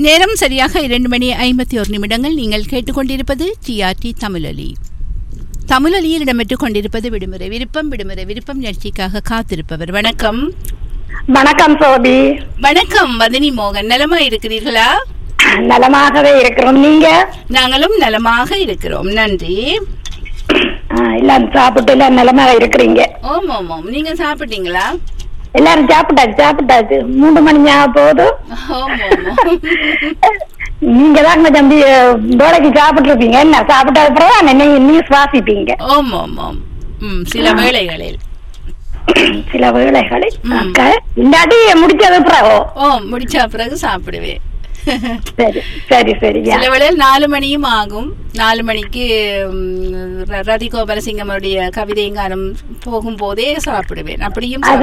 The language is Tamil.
நேரம் சரியாக இரண்டு மணி ஐம்பத்தி ஒரு நிமிடங்கள் நீங்கள் கேட்டுக்கொண்டிருப்பது டிஆர்டி தமிழொலி தமிழொலியில் இடம்பெற்றுக் கொண்டிருப்பது விடுமுறை விருப்பம் விடுமுறை விருப்பம் நிகழ்ச்சிக்காக காத்திருப்பவர் வணக்கம் வணக்கம் சோபி வணக்கம் மதினி மோகன் நலமா இருக்கிறீர்களா நலமாகவே இருக்கிறோம் நீங்க நாங்களும் நலமாக இருக்கிறோம் நன்றி ஆ, எல்லாரும் சாப்பிட்டு எல்லாம் நலமாக இருக்கிறீங்க ஓம் ஓம் ஓம் நீங்க சாப்பிட்டீங்களா எல்லாரும் சாப்பிட்டாச்சு சாப்பிட்டாச்சு மூணு மணி ஆக போகுது ஓம் ஓம் ஓம். நீங்க தான் கொஞ்சம் வேலைக்கு சாப்பிட்டு இருப்பீங்க என்ன சாப்பிட்ட அப்புறம் நீங்க நியூஸ் வாசிப்பீங்க ஓம் ஓம் ஓம் ம் சில வேளைகளில் சில வேலைகளில் ம். அக்கா, இல்லாட்டி முடிச்சது பிறகு ஓ முடிச்ச பிறகு சாப்பிடுவேன் சரி சரி சரி யா. சில வேளையில் நாலு மணியும் ஆகும் நாலு மணிக்கு ம், ர- ரதி கோபலசிங்கமருடைய கவிதை கானம் போகும்போதே சாப்பிடுவேன் அப்படியும் அது